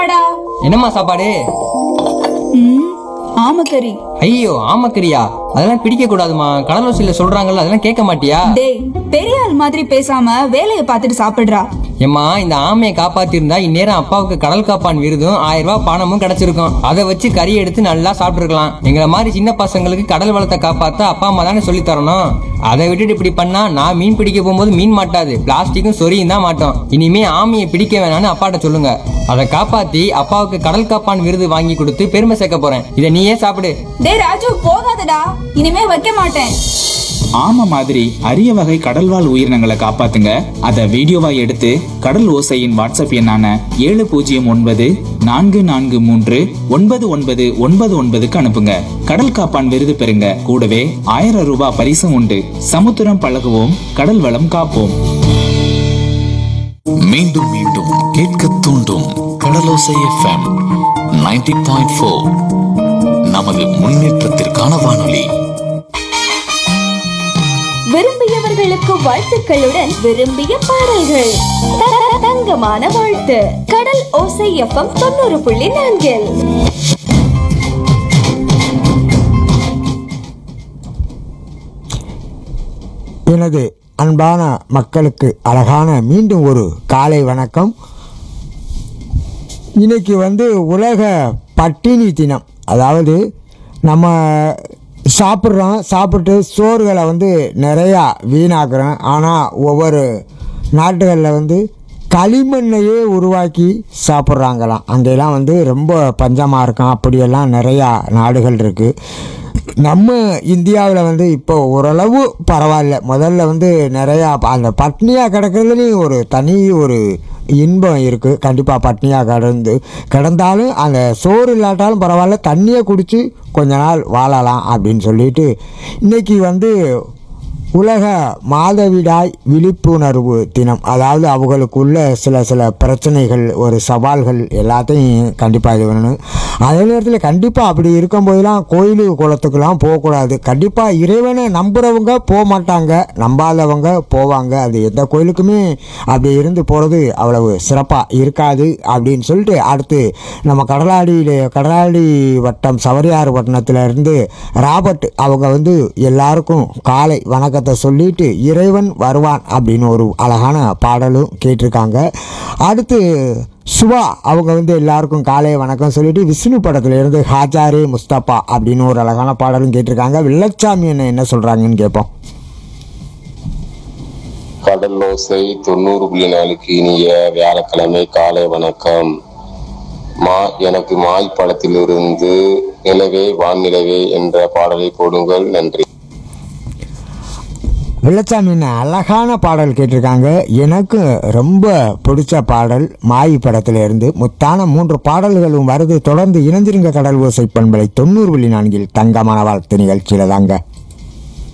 சாப்பாடா என்னம்மா சாப்பாடு ம் ஆமக்கறி ஐயோ ஆமக்கரியா அதெல்லாம் பிடிக்க கூடாதுமா கடலோசியில சொல்றாங்கல்ல அதெல்லாம் கேட்க மாட்டியா டேய் பெரிய ஆள் மாதிரி பேசாம வேலையை பார்த்துட்டு சாப்பிடுறா ஏம்மா இந்த ஆமையை காப்பாத்திருந்தா இந்நேரம் அப்பாவுக்கு கடல் காப்பான் விருதும் ஆயிரம் ரூபாய் பணமும் கிடைச்சிருக்கும் அதை வச்சு கறி எடுத்து நல்லா சாப்பிட்டுருக்கலாம் எங்களை மாதிரி சின்ன பசங்களுக்கு கடல் வளத்தை காப்பாத்த அப்பா அம்மா தானே சொல்லி தரணும் அதை விட்டுட்டு இப்படி பண்ணா நான் மீன் பிடிக்க போகும்போது மீன் மாட்டாது பிளாஸ்டிக்கும் சொரியும் தான் மாட்டோம் இனிமே ஆமையை பிடிக்க வேணாம்னு அப்பாட்ட சொல்லுங்க அதை காப்பாத்தி அப்பாவுக்கு கடல் காப்பான் விருது வாங்கி கொடுத்து பெருமை சேர்க்க போறேன் இதை நீயே சாப்பிடு டேய் ராஜு போகாதடா இனிமே வைக்க மாட்டேன் ஆமை மாதிரி அரிய வகை கடல்வாழ் உயிரினங்களை காப்பாத்துங்க அதை வீடியோவா எடுத்து கடல் ஓசையின் வாட்ஸ்அப் எண்ணான ஏழு பூஜ்ஜியம் ஒன்பது நான்கு நான்கு மூன்று ஒன்பது ஒன்பது ஒன்பது ஒன்பதுக்கு அனுப்புங்க கடல் காப்பான் விருது பெறுங்க கூடவே ஆயிரம் ரூபாய் பரிசும் உண்டு சமுத்திரம் பழகுவோம் கடல் வளம் காப்போம் மீண்டும் மீண்டும் கேட்க தூண்டும் கடலோசை எஃப்எம் 90.4 பாயிண்ட் ஃபோர் நமது முன்னேற்றத்திற்கான வானொலி விரும்பியவர்களுக்கு வாழ்த்துக்களுடன் விரும்பிய பாடல்கள் த- த- தங்கமான வாழ்த்து கடல் ஓசை எஃப்எம் தொண்ணூறு புள்ளி நான்கில் எனது அன்பான மக்களுக்கு அழகான மீண்டும் ஒரு காலை வணக்கம் இன்னைக்கு வந்து உலக பட்டினி தினம் அதாவது நம்ம சாப்பிட்றோம் சாப்பிட்டு சோறுகளை வந்து நிறையா வீணாக்குறோம் ஆனால் ஒவ்வொரு நாட்டுகளில் வந்து களிமண்ணையே உருவாக்கி சாப்பிட்றாங்களாம் அங்கெல்லாம் வந்து ரொம்ப பஞ்சமாக இருக்கும் அப்படியெல்லாம் நிறையா நாடுகள் இருக்குது நம்ம இந்தியாவில் வந்து இப்போ ஓரளவு பரவாயில்ல முதல்ல வந்து நிறையா ப- அந்த பட்னியாக கிடக்கிறதுலேயும் ஒரு தனி ஒரு இன்பம் இருக்குது கண்டிப்பாக பட்னியாக கிடந்து கிடந்தாலும் அந்த சோறு இல்லாட்டாலும் பரவாயில்ல தண்ணியை குடித்து கொஞ்ச நாள் வாழலாம் அப்படின்னு சொல்லிட்டு இன்றைக்கி வந்து உலக மாதவிடாய் விழிப்புணர்வு தினம் அதாவது அவங்களுக்குள்ள சில சில பிரச்சனைகள் ஒரு சவால்கள் எல்லாத்தையும் கண்டிப்பாக இது பண்ணணும் அதே நேரத்தில் கண்டிப்பாக அப்படி இருக்கும்போதெல்லாம் கோயில் குளத்துக்கெல்லாம் போகக்கூடாது கண்டிப்பாக இறைவனை நம்புகிறவங்க போக மாட்டாங்க நம்பாதவங்க போவாங்க அது எந்த கோயிலுக்குமே அப்படி இருந்து போகிறது அவ்வளவு சிறப்பாக இருக்காது அப்படின்னு சொல்லிட்டு அடுத்து நம்ம கடலாடியிலே கடலாடி வட்டம் சவரியார் வட்டணத்துல இருந்து ராபர்ட் அவங்க வந்து எல்லாருக்கும் காலை வணக்கத்தை சொல்லிட்டு இறைவன் வருவான் அப்படின்னு ஒரு அழகான பாடலும் கேட்டிருக்காங்க அடுத்து சுபா அவங்க வந்து எல்லாருக்கும் காலை வணக்கம் சொல்லிட்டு விஷ்ணு படத்துல இருந்து ஹாஜாரே முஸ்தபா அப்படின்னு ஒரு அழகான பாடலும் கேட்டிருக்காங்க வெள்ளச்சாமி என்ன என்ன சொல்றாங்கன்னு கேட்போம் கடலோசை தொண்ணூறு புள்ளி நாலுக்கு இனிய வியாழக்கிழமை காலை வணக்கம் மா எனக்கு மாய் படத்திலிருந்து நிலவே வான்நிலவே என்ற பாடலை போடுங்கள் நன்றி வெள்ளச்சாமி என்ன அழகான பாடல் கேட்டிருக்காங்க எனக்கு ரொம்ப பிடிச்ச பாடல் மாயி படத்துல இருந்து முத்தான மூன்று பாடல்களும் வருது தொடர்ந்து இணைஞ்சிருங்க கடல் ஓசை பண்பலை தொண்ணூறு புள்ளி நான்கில் தங்கமான வாழ்த்து நிகழ்ச்சியில தாங்க